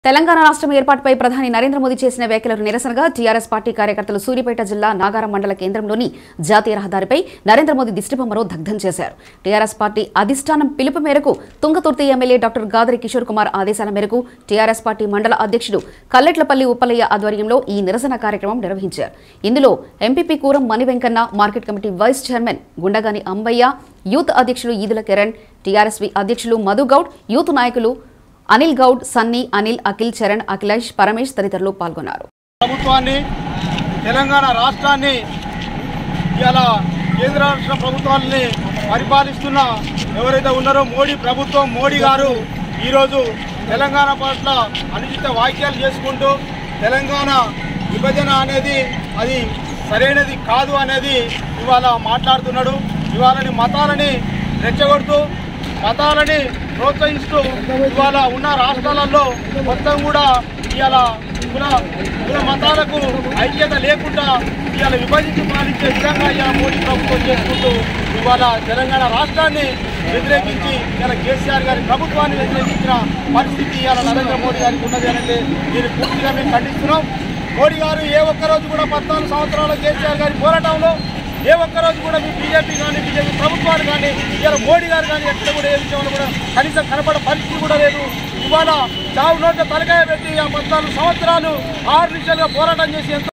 తెలంగాణ రాష్ట్రం ఏర్పాటుపై ప్రధాని నరేంద్ర మోదీ చేసిన వ్యాఖ్యలకు నిరసనగా టీఆర్ఎస్ పార్టీ కార్యకర్తలు సూర్యాపేట జిల్లా నాగారం మండల కేంద్రంలోని జాతీయ రహదారిపై నరేంద్ర మోదీ దిష్టిబొమ్మను దగ్ధం చేశారు టీఆర్ఎస్ పార్టీ అధిష్టానం పిలుపు మేరకు తుంగతుర్తి ఎమ్మెల్యే డాక్టర్ గాదరి కిషోర్ కుమార్ ఆదేశాల మేరకు టీఆర్ఎస్ పార్టీ మండల అధ్యక్షుడు కల్లెట్లపల్లి ఉప్పలయ్య ఆధ్వర్యంలో ఈ నిరసన కార్యక్రమం నిర్వహించారు ఇందులో MPP Kooram Mani Venkanna market committee vice chairman Gundagani Ambaiah youth అధ్యక్షులు ఈదుల కిరణ్ టీఆర్ఎస్వి అధ్యక్షులు మధు గౌడ్ యూత్ నాయకులు అనిల్ గౌడ్ సన్నీ అనిల్ అఖిల్ చరణ్ అఖిలేష్ పరమేష్ తదితరులు పాల్గొన్నారు ప్రభుత్వాన్ని తెలంగాణ రాష్ట్రాన్ని ఇలా కేంద్ర రాష్ట్ర ప్రభుత్వాలని పరిపాలిస్తున్న ఎవరైతే ఉన్నారో మోడీ ప్రభుత్వం మోడీ గారు ఈరోజు తెలంగాణ పట్ల అనుచిత వ్యాఖ్యలు చేసుకుంటూ తెలంగాణ విభజన అనేది అది సరైనది కాదు అనేది ఇవాళ మాట్లాడుతున్నాడు ఇవాళని మతాలని రెచ్చగొడుతూ మతాలని ప్రోత్సహిస్తూ ఇవాళ ఉన్న రాష్ట్రాలలో మొత్తం కూడా ఇవాళ కుల కుల మతాలకు ఐక్యత లేకుండా ఇవాళ విభజించి పాలించే విధంగా ఇవాళ మోడీ ప్రభుత్వం చేసుకుంటూ ఇవాళ తెలంగాణ రాష్ట్రాన్ని వ్యతిరేకించి ఇవాళ కేసీఆర్ గారి ప్రభుత్వాన్ని వ్యతిరేకించిన పరిస్థితి ఇవాళ నరేంద్ర మోడీ గారికి ఉన్నది అనేది దీన్ని పూర్తిగా మేము ఖండిస్తున్నాం మోడీ గారు ఏ ఒక్కరోజు కూడా పద్నాలుగు సంవత్సరాల కేసీఆర్ గారి పోరాటంలో ఏ ఒక్కరోజు కూడా మీ బీజేపీ కానీ బీజేపీ ప్రభుత్వాలు కానీ ఇవాళ మోడీ గారు కానీ ఎక్కడ కూడా ఏ విషయంలో కూడా కనీసం కనపడే పరిస్థితి కూడా లేదు ఇవాళ చావు నోట్ల తలకాయ పెట్టి ఆ పద్నాలుగు సంవత్సరాలు ఆరు నిమిషాలుగా పోరాటం చేసి ఎంతో